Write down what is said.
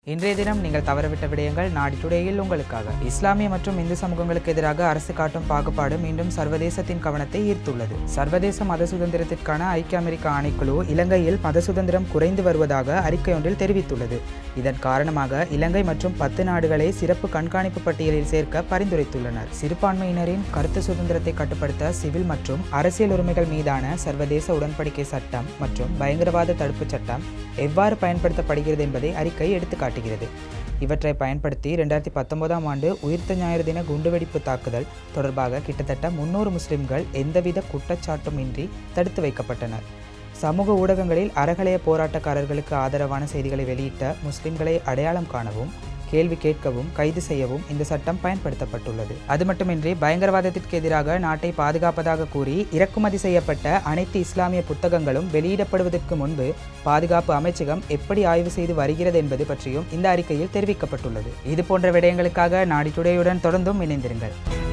இன்றைய தினம் நீங்கள் தவறவிட்ட விடயங்கள் நாடி டுடேயில் உங்களுக்காக இஸ்லாமிய மற்றும் இந்து சமூகங்களுக்கு எதிராக அரசு காட்டும் பாகுபாடு மீண்டும் சர்வதேசத்தின் கவனத்தை ஈர்த்துள்ளது சர்வதேச மத சுதந்திரத்திற்கான ஐக்கிய அமெரிக்க ஆணைக்குழு இலங்கையில் மத சுதந்திரம் குறைந்து வருவதாக அறிக்கை ஒன்றில் தெரிவித்துள்ளது இதன் காரணமாக இலங்கை மற்றும் பத்து நாடுகளை சிறப்பு கண்காணிப்பு பட்டியலில் சேர்க்க பரிந்துரைத்துள்ளனர் சிறுபான்மையினரின் கருத்து சுதந்திரத்தை கட்டுப்படுத்த சிவில் மற்றும் அரசியல் உரிமைகள் மீதான சர்வதேச உடன்படிக்கை சட்டம் மற்றும் பயங்கரவாத தடுப்புச் சட்டம் எவ்வாறு பயன்படுத்தப்படுகிறது என்பதை அறிக்கை எடுத்துக்காட்டுகிறது இவற்றை பயன்படுத்தி ரெண்டாயிரத்தி பத்தொன்பதாம் ஆண்டு உயிர்த்த ஞாயிறு தின குண்டுவெடிப்பு தாக்குதல் தொடர்பாக கிட்டத்தட்ட முன்னூறு முஸ்லிம்கள் எந்தவித குற்றச்சாட்டும் இன்றி தடுத்து வைக்கப்பட்டனர் சமூக ஊடகங்களில் அறகலைய போராட்டக்காரர்களுக்கு ஆதரவான செய்திகளை வெளியிட்ட முஸ்லிம்களை அடையாளம் காணவும் கேள்வி கேட்கவும் கைது செய்யவும் இந்த சட்டம் பயன்படுத்தப்பட்டுள்ளது அது மட்டுமின்றி பயங்கரவாதத்திற்கு எதிராக நாட்டை பாதுகாப்பதாக கூறி இறக்குமதி செய்யப்பட்ட அனைத்து இஸ்லாமிய புத்தகங்களும் வெளியிடப்படுவதற்கு முன்பு பாதுகாப்பு அமைச்சகம் எப்படி ஆய்வு செய்து வருகிறது என்பது பற்றியும் இந்த அறிக்கையில் தெரிவிக்கப்பட்டுள்ளது இது போன்ற விடயங்களுக்காக நாடி டுடேயுடன் தொடர்ந்தும் இணைந்திருங்கள்